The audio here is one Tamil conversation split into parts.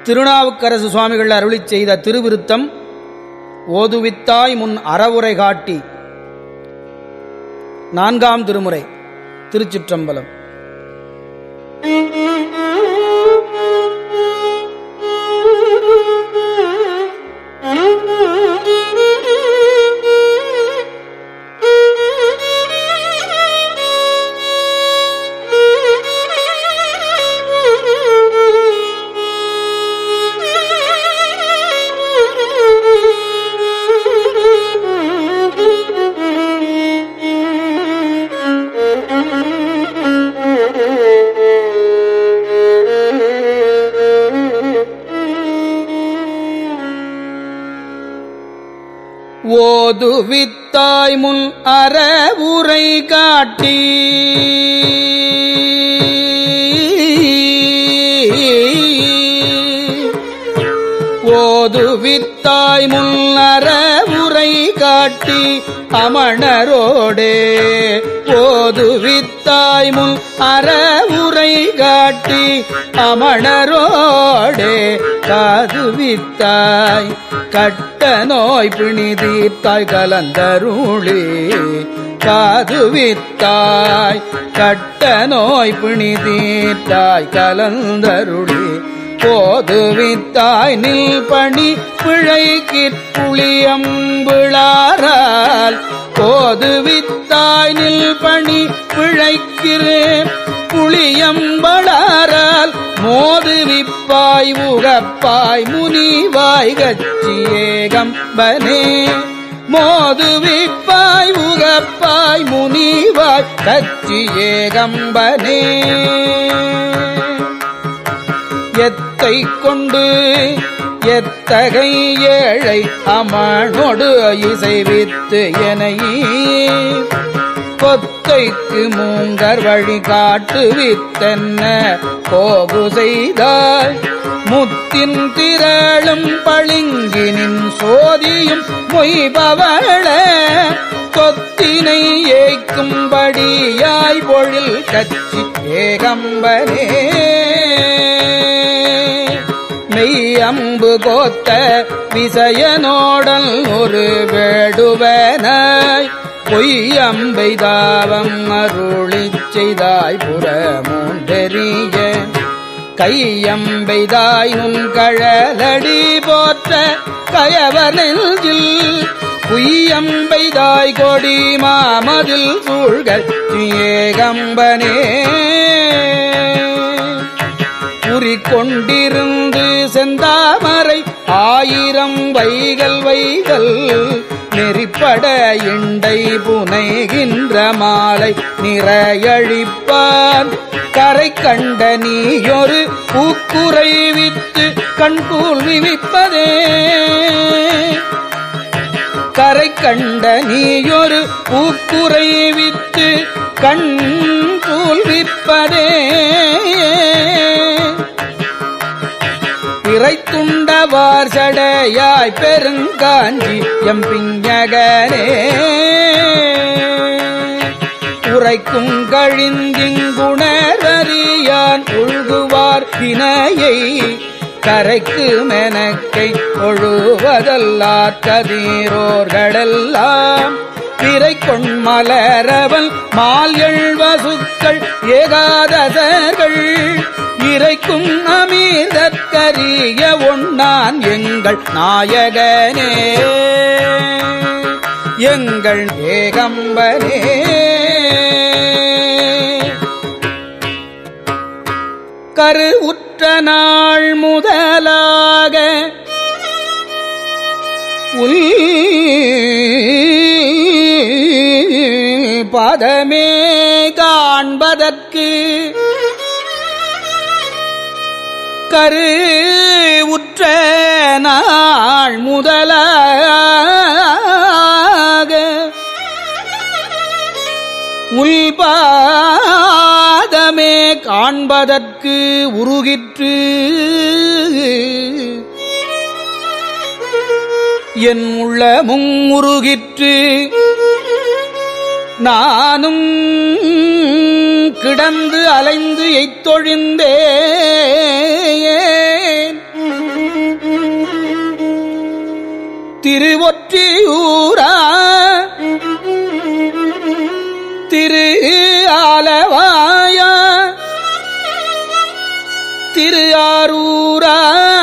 திருநாவுக்கரசு சுவாமிகள் அருளிச் செய்த திருவிருத்தம் ஓதுவித்தாய் முன் அறவுரை காட்டி நான்காம் திருமுறை திருச்சிற்றம்பலம் ஓதுவித்தாய் முன் அறவுரை காட்டி ஓதுவித்தாய் முன் அறவுரை காட்டி அமணரோடே ஓதுவித்தாய் முன் அறவுரை காட்டி அமணரோடே காதுவித்தாய் கட்ட நோய் பிணிதீர்த்தாய் கலந்தருளே காதுவித்தாய் கட்ட நோய் பிணிதீர்த்தாய் கலந்தருளே போதுவித்தாய் நில் பணி பிழைக்கிற் புளியம்பிளாரால் போதுவித்தாய் நில் பணி பிழைக்கிறேன் புளியம்பளாரால் மோதுவிப்பாய் உகப்பாய் முனிவாய் கச்சியேகம்பனே மோதுவிப்பாய் உகப்பாய் முனிவாய் கச்சியேகம்பனே எத்தை கொண்டு எத்தகை ஏழை அமனொடு இசைவித்து எனை கொத்தைக்கு மூங்கர் வழி காட்டுவித்தென்ன போகு செய்தாய் முத்தின் திரளும் பளிங்கினின் சோதியும் மொய்பவள கொத்தினை ஏய்க்கும்படியாய் பொழில் கச்சி ஏகம்பனே மெய் அம்பு கோத்த விசயனோடல் ஒரு வேடுவனாய் பொய்யம்பை தாவம் அருளிச் செய்தாய் புறமூண்டெறிய கையம்பெய்தாய் நுண் கழலடி போற்ற கயவர் நெஞ்சில் குய்யம்பெய்தாய் கொடி மாமதில் சூழ்கள் ஏகம்பனே கொண்டிருந்து செந்தாமரை ஆயிரம் வைகள் வைகள் நெறிப்பட இண்டை புனைகின்ற மாலை நிறையழிப்பான் கரை கண்ட நீயொரு பூக்குறை வித்து கண்கூல் விவிப்பதே கரை கண்ட நீயொரு பூக்குறை வித்து கண் விப்பதே இறைத்துண்டவார் சடையாய் பெருங்காஞ்சி எம்பிஞகனே உரைக்கும் கழிந்திங்குணரறியான் உழுகுவார் வினையை கரைக்கு மெனக்கை ஒழுவதல்லார் கதீரோர்களெல்லாம் பிறை கொண்மலரவன் மால் எழுவசுக்கள் ஏகாதசர்கள் இறைக்கும் அமீதற்கரிய ஒன்னான் எங்கள் நாயகனே எங்கள் ஏகம்பனே கரு உற்ற நாள் முதலாக உள் பதமே காண்பதற்கு கரு உற்ற நாள் முதலாக உள்பாதமே காண்பதற்கு உருகிற்று என் உள்ளமும் உருகிற்று நானும் கிடந்து அலைந்து எய்த்தொழிந்தேன் திருவொற்றியூரா திரு ஆலவாயா திரு ஆரூரா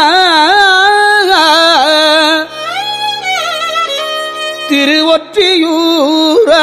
திருவொற்றியூரா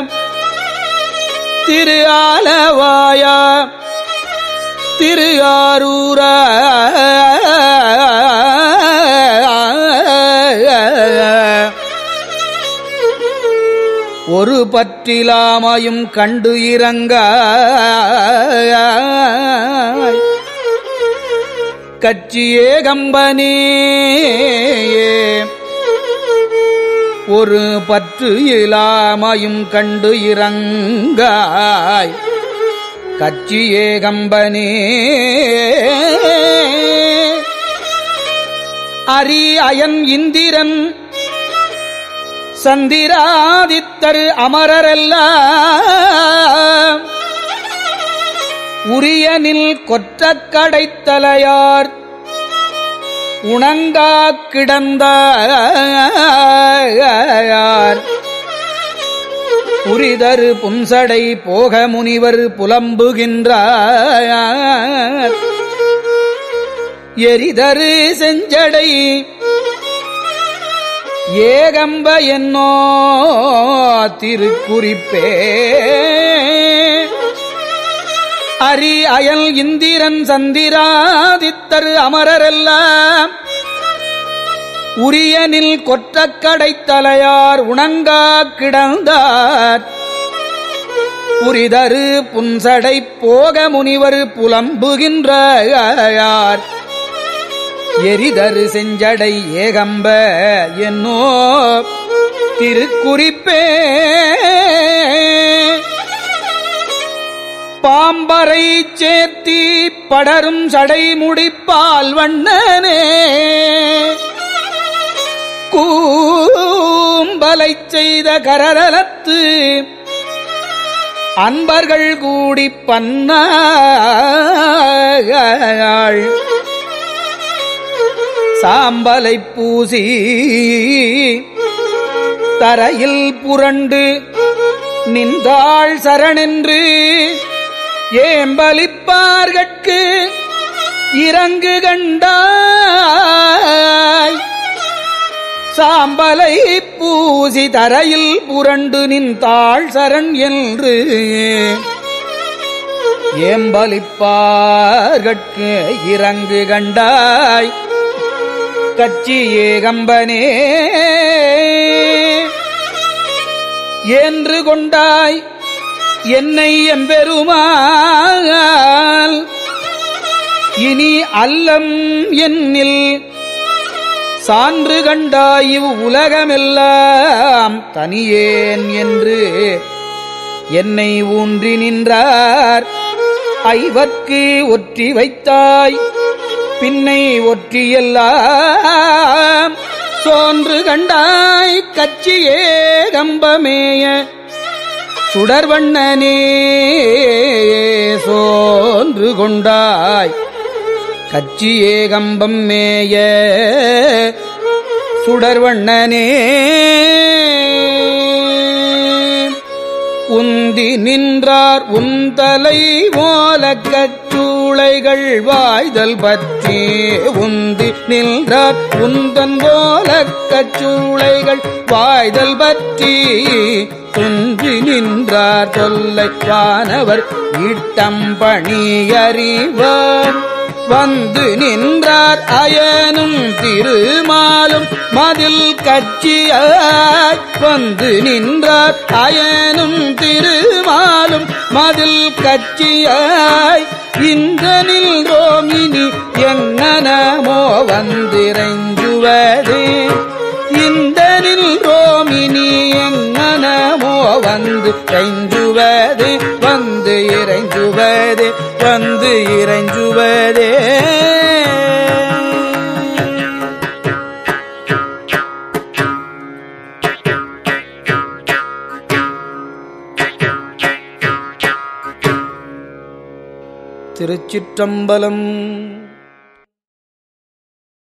திரு ஆலவாயா திரு ஆரூரா ஒரு பற்றிலாமையும் கண்டு இறங்க கட்சியே கம்பனே ஒரு பற்று இலாமையும் கண்டு இறங்காய் கட்சியே கம்பனே அரி அயன் இந்திரன் சந்திராதித்தர் அமரரெல்லாம் உரியனில் கொற்றக் கடைத்தலையார் உணங்கா கிடந்தார் புரிதரு புன்சடை போக முனிவர் புலம்புகின்றார் எரிதரு செஞ்சடை ஏகம்ப என்னோ திருக்குறிப்பே அரி அயல் இந்திரன் சந்திராதித்தர் அமரரெல்லாம் உரியனில் கொற்றக்கடைத் தலையார் உணங்கா கிடந்தார் புரிதரு புன்சடை போக முனிவர் புலம்புகின்றார் எரிதரு செஞ்சடை ஏகம்ப என்னோ திருக்குறிப்பே பாம்பரை சேர்த்தி படரும் சடை முடிப்பால் வண்ணனே கூம்பலை செய்த கரரலத்து அன்பர்கள் கூடி பன்னாள் சாம்பலை பூசி தரையில் புரண்டு நின்றாள் சரணென்று ஏம்பலிப்பார்கட்கு இறங்கு கண்டாய் சாம்பலை பூசி தரையில் புரண்டு நின்றாள் சரண் என்று ஏம்பலிப்பார்கட்கு இறங்கு கண்டாய் கட்சி ஏகம்பனே என்று கொண்டாய் என்னை எம்பெருமால் இனி அல்லம் என்னில் சான்று கண்டாய் உலகமெல்லாம் தனியேன் என்று என்னை ஊன்றி நின்றார் ஐவர்க்கு ஒற்றி வைத்தாய் பின்னை ஒற்றியெல்லாம் சோன்று கண்டாய் கட்சியே கம்பமேய சுடர்வண்ணனே சோன்று கொண்டாய் கட்சியே கம்பம் மேய சுடர்வண்ணனே உந்தி நின்றார் உந்தலை ஓலக் கச்சூளைகள் வாய்தல் பற்றி உந்தி நின்றார் உந்தன் போலக் கச்சூளைகள் வாய்தல் பற்றி துன்றி நின்றார் தொல்லை வானவர் இட்டம் பணியறிவார் வந்து நின்றார் அயனும் திருமாலும் மதில் கட்சியாய் வந்து நின்றார் அயனும் திருமாலும் மதில் கட்சியாய் இந்த நின்றோமினி எங்கனமோ வந்திரைஞ்சுவதே இந்த நின்றோமினி எங்கனமோ வந்து இறைஞ்சுவதே வந்து இறைஞ்சுவதே வந்து இறைஞ்சுவதே திருச்சிற்றம்பலம்